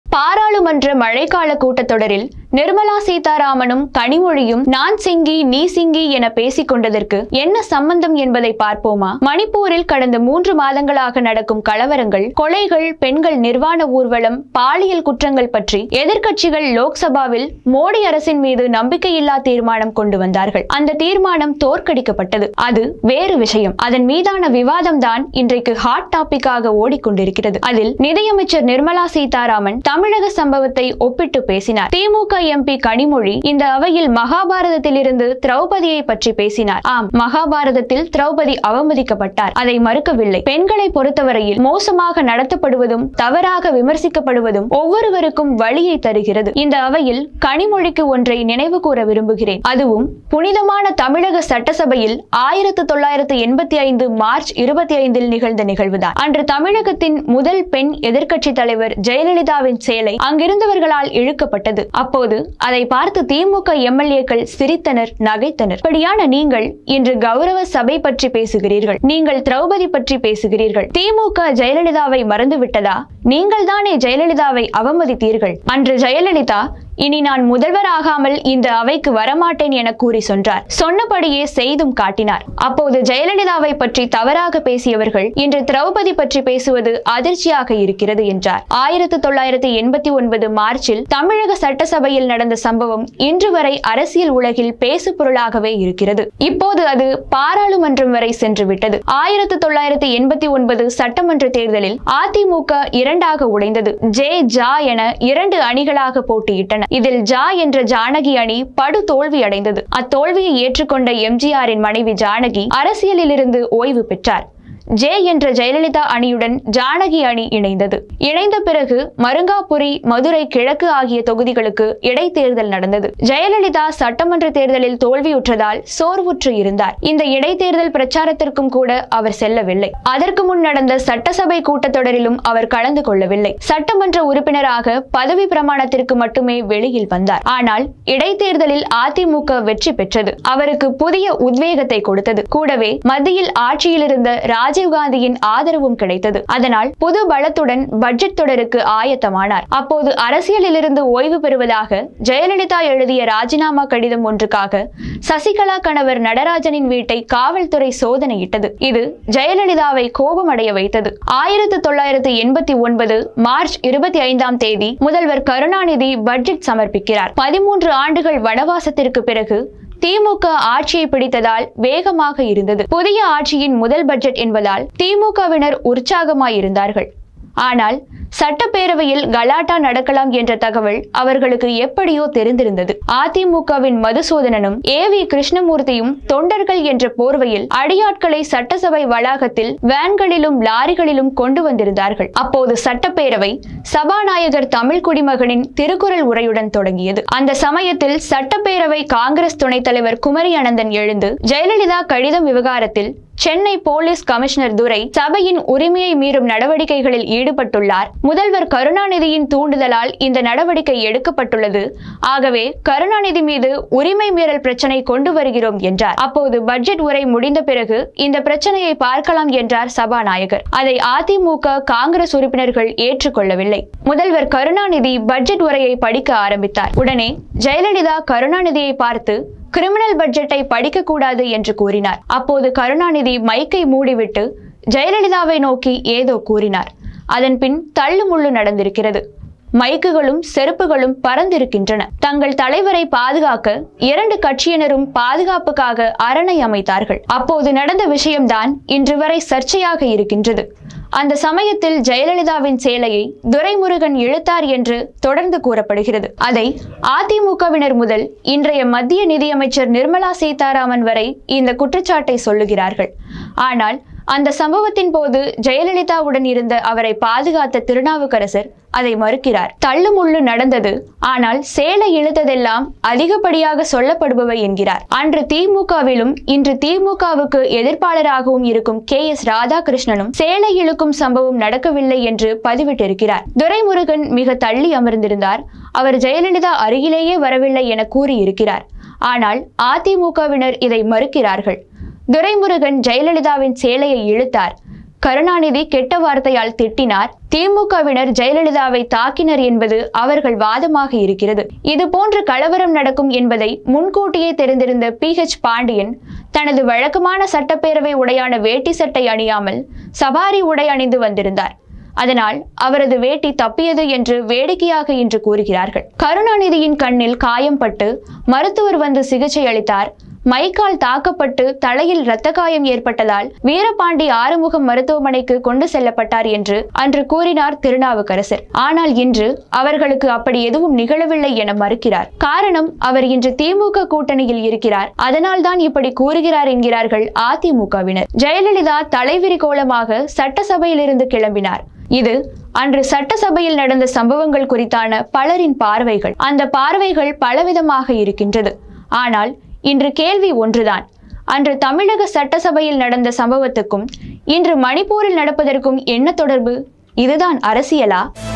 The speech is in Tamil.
பாராளுமன்ற மழைக்கால கூட்டத்தொடரில் நிர்மலா சீதாராமனும் கனிமொழியும் நான் சிங்கி நீ சிங்கி என பேசிக் கொண்டதற்கு என்ன சம்பந்தம் என்பதை பார்ப்போமா மணிப்பூரில் கடந்த மூன்று மாதங்களாக நடக்கும் கலவரங்கள் கொலைகள் பெண்கள் நிர்வாண ஊர்வலம் பாலியல் குற்றங்கள் பற்றி எதிர்க்கட்சிகள் லோக்சபாவில் மோடி அரசின் மீது நம்பிக்கையில்லா தீர்மானம் கொண்டு வந்தார்கள் அந்த தீர்மானம் தோற்கடிக்கப்பட்டது அது வேறு விஷயம் அதன் மீதான விவாதம் தான் இன்றைக்கு ஹாட் டாபிக்காக ஓடிக்கொண்டிருக்கிறது அதில் நிதியமைச்சர் நிர்மலா சீதாராமன் தமிழக சம்பவத்தை ஒப்பிட்டு பேசினார் திமுக எம்பி கனிமொழி இந்த அவையில் மகாபாரதத்திலிருந்து திரௌபதியை பற்றி பேசினார் ஆம் மகாபாரதத்தில் திரௌபதி அவமதிக்கப்பட்டார் அதை மறுக்கவில்லை பெண்களை பொறுத்தவரையில் மோசமாக நடத்தப்படுவதும் தவறாக விமர்சிக்கப்படுவதும் ஒவ்வொருவருக்கும் வழியை தருகிறது இந்த அவையில் கனிமொழிக்கு ஒன்றை நினைவு கூற விரும்புகிறேன் அதுவும் புனிதமான தமிழக சட்டசபையில் ஆயிரத்து தொள்ளாயிரத்து எண்பத்தி ஐந்து மார்ச் இருபத்தி ஐந்தில் நிகழ்ந்த நிகழ்வுதான் அன்று தமிழகத்தின் முதல் பெண் எதிர்க்கட்சி தலைவர் ஜெயலலிதாவின் சேலை அங்கிருந்தவர்களால் இழுக்கப்பட்டது அப்போது அதை பார்த்து திமுக எம்எல்ஏக்கள் சிரித்தனர் நகைத்தனர் இப்படியான நீங்கள் இன்று கௌரவ சபை பற்றி பேசுகிறீர்கள் நீங்கள் திரௌபதி பற்றி பேசுகிறீர்கள் திமுக ஜெயலலிதாவை மறந்துவிட்டதா நீங்கள் தானே ஜெயலலிதாவை அவமதித்தீர்கள் அன்று ஜெயலலிதா இனி நான் முதல்வர் ஆகாமல் இந்த அவைக்கு வரமாட்டேன் என கூறி சென்றார் சொன்னபடியே செய்தும் காட்டினார் அப்போது ஜெயலலிதாவை பற்றி தவறாக பேசியவர்கள் இன்று திரௌபதி பற்றி பேசுவது அதிர்ச்சியாக இருக்கிறது என்றார் ஆயிரத்து தொள்ளாயிரத்து எண்பத்தி ஒன்பது மார்ச்சில் தமிழக சட்டசபையில் நடந்த சம்பவம் இன்று வரை அரசியல் உலகில் பேசு பொருளாகவே இருக்கிறது இப்போது அது பாராளுமன்றம் வரை சென்று விட்டது ஆயிரத்து தொள்ளாயிரத்து எண்பத்தி ஒன்பது சட்டமன்ற தேர்தலில் அதிமுக இரண்டாக உடைந்தது ஜே ஜா என இரண்டு அணிகளாக போட்டியிட்டன இதில் ஜா என்ற ஜானகி அணி படு தோல்வி அடைந்தது அத்தோல்வியை ஏற்றுக்கொண்ட எம்ஜிஆரின் மனைவி ஜானகி அரசியலிலிருந்து ஓய்வு பெற்றார் ஜே என்ற ஜெயலலிதா அணியுடன் ஜானகி அணி இணைந்தது இணைந்த பிறகு மருங்காபுரி மதுரை கிழக்கு ஆகிய தொகுதிகளுக்கு இடைத்தேர்தல் நடந்தது ஜெயலலிதா சட்டமன்ற தேர்தலில் தோல்வியுற்றதால் சோர்வுற்று இருந்தார் இந்த இடைத்தேர்தல் பிரச்சாரத்திற்கும் கூட அவர் செல்லவில்லை அதற்கு முன் நடந்த சட்டசபை கூட்டத்தொடரிலும் அவர் கலந்து கொள்ளவில்லை சட்டமன்ற உறுப்பினராக பதவி பிரமாணத்திற்கு மட்டுமே வெளியில் வந்தார் ஆனால் இடைத்தேர்தலில் அதிமுக வெற்றி பெற்றது அவருக்கு புதிய உத்வேகத்தை கொடுத்தது கூடவே மத்தியில் ஆட்சியில் இருந்த ராஜீவ்காந்தியின் ஆதரவும் கிடைத்தது அதனால் புது பலத்துடன் பட்ஜெட் தொடருக்கு ஆயத்தமானார் அப்போது அரசியலிலிருந்து ஓய்வு பெறுவதாக ஜெயலலிதா எழுதிய ராஜினாமா கடிதம் ஒன்றுக்காக சசிகலா கணவர் நடராஜனின் வீட்டை காவல்துறை சோதனையிட்டது இது ஜெயலலிதாவை கோபமடைய வைத்தது ஆயிரத்து தொள்ளாயிரத்து எண்பத்தி ஒன்பது மார்ச் இருபத்தி ஐந்தாம் தேதி முதல்வர் கருணாநிதி பட்ஜெட் சமர்ப்பிக்கிறார் பதிமூன்று ஆண்டுகள் வனவாசத்திற்கு பிறகு திமுக ஆட்சியை பிடித்ததால் வேகமாக இருந்தது புதிய ஆட்சியின் முதல் பட்ஜெட் என்பதால் திமுகவினர் உற்சாகமாயிருந்தார்கள் ஆனால் சட்டப்பேரவையில் கலாட்டா நடக்கலாம் என்ற தகவல் அவர்களுக்கு எப்படியோ தெரிந்திருந்தது அதிமுகவின் மதுசூதனனும் ஏ வி கிருஷ்ணமூர்த்தியும் தொண்டர்கள் என்ற போர்வையில் அடியாட்களை சட்டசபை வளாகத்தில் வேன்களிலும் லாரிகளிலும் கொண்டு வந்திருந்தார்கள் அப்போது சட்டப்பேரவை சபாநாயகர் தமிழ் குடிமகனின் திருக்குறள் உரையுடன் தொடங்கியது அந்த சமயத்தில் சட்டப்பேரவை காங்கிரஸ் துணைத் தலைவர் குமரி அனந்தன் எழுந்து ஜெயலலிதா கடிதம் விவகாரத்தில் சென்னை போலீஸ் கமிஷனர் துரை சபையின் உரிமையை மீறும் நடவடிக்கைகளில் ஈடுபட்டுள்ளார் முதல்வர் கருணாநிதியின் தூண்டுதலால் இந்த நடவடிக்கை எடுக்கப்பட்டுள்ளது ஆகவே கருணாநிதி மீது உரிமை மீறல் பிரச்சனை கொண்டு வருகிறோம் என்றார் அப்போது பட்ஜெட் உரை முடிந்த பிறகு இந்த பிரச்சனையை பார்க்கலாம் என்றார் சபாநாயகர் அதை அதிமுக காங்கிரஸ் உறுப்பினர்கள் ஏற்றுக்கொள்ளவில்லை முதல்வர் கருணாநிதி பட்ஜெட் உரையை படிக்க ஆரம்பித்தார் உடனே ஜெயலலிதா கருணாநிதியை பார்த்து கிரிமினல் பட்ஜெட்டை படிக்க கூடாது என்று கூறினார் அப்போது கருணாநிதி மைக்கை மூடிவிட்டு ஜெயலலிதாவை நோக்கி ஏதோ கூறினார் அதன் பின் தள்ளுமுள்ளு நடந்திருக்கிறது மைக்குகளும் செருப்புகளும் பறந்திருக்கின்றன தங்கள் தலைவரை பாதுகாக்க இரண்டு கட்சியினரும் பாதுகாப்புக்காக அரணை அமைத்தார்கள் அப்போது நடந்த விஷயம்தான் இன்று வரை சர்ச்சையாக இருக்கின்றது அந்த சமயத்தில் ஜெயலலிதாவின் சேலையை துரைமுருகன் இழுத்தார் என்று தொடர்ந்து கூறப்படுகிறது அதை அதிமுகவினர் முதல் இன்றைய மத்திய நிதியமைச்சர் நிர்மலா சீதாராமன் வரை இந்த குற்றச்சாட்டை சொல்லுகிறார்கள் ஆனால் அந்த சம்பவத்தின் போது ஜெயலலிதாவுடன் இருந்த அவரை பாதுகாத்த திருநாவுக்கரசர் அதை மறுக்கிறார் தள்ளுமுள்ளு நடந்தது ஆனால் சேலை இழுத்ததெல்லாம் அதிகப்படியாக சொல்லப்படுபவை என்கிறார் அன்று திமுகவிலும் இன்று திமுகவுக்கு எதிர்ப்பாளராகவும் இருக்கும் கே எஸ் ராதாகிருஷ்ணனும் சேலை இழுக்கும் சம்பவம் நடக்கவில்லை என்று பதிவிட்டிருக்கிறார் துரைமுருகன் மிக தள்ளி அமர்ந்திருந்தார் அவர் ஜெயலலிதா அருகிலேயே வரவில்லை என கூறியிருக்கிறார் ஆனால் அதிமுகவினர் இதை மறுக்கிறார்கள் துரைமுருகன் ஜெயலலிதாவின் சேலையை இழுத்தார் கருணாநிதி கெட்ட வார்த்தையால் திட்டினார் திமுகவினர் ஜெயலலிதாவை தாக்கினர் என்பது அவர்கள் வாதமாக இருக்கிறது இது போன்ற கலவரம் நடக்கும் என்பதை முன்கூட்டியே தெரிந்திருந்த பி ஹெச் பாண்டியன் தனது வழக்கமான சட்டப்பேரவை உடையான வேட்டி சட்டை அணியாமல் சபாரி உடை அணிந்து வந்திருந்தார் அதனால் அவரது வேட்டி தப்பியது என்று வேடிக்கையாக இன்று கூறுகிறார்கள் கருணாநிதியின் கண்ணில் காயம் பட்டு மருத்துவர் வந்து சிகிச்சை அளித்தார் மைக்கால் தாக்கப்பட்டு தலையில் இரத்த காயம் ஏற்பட்டதால் வீரபாண்டி ஆறுமுகம் மருத்துவமனைக்கு கொண்டு செல்லப்பட்டார் என்று அன்று கூறினார் திருநாவுக்கரசர் ஆனால் இன்று அவர்களுக்கு அப்படி எதுவும் நிகழவில்லை என மறுக்கிறார் காரணம் அவர் இன்று திமுக கூட்டணியில் இருக்கிறார் அதனால்தான் இப்படி கூறுகிறார் என்கிறார்கள் அதிமுகவினர் ஜெயலலிதா தலைவிரி கோலமாக சட்டசபையிலிருந்து கிளம்பினார் இது அன்று சட்டசபையில் நடந்த சம்பவங்கள் குறித்தான பலரின் பார்வைகள் அந்த பார்வைகள் பலவிதமாக இருக்கின்றது ஆனால் இன்று கேள்வி ஒன்றுதான் அன்று தமிழக சட்டசபையில் நடந்த சம்பவத்துக்கும் இன்று மணிப்பூரில் நடப்பதற்கும் என்ன தொடர்பு இதுதான் அரசியலா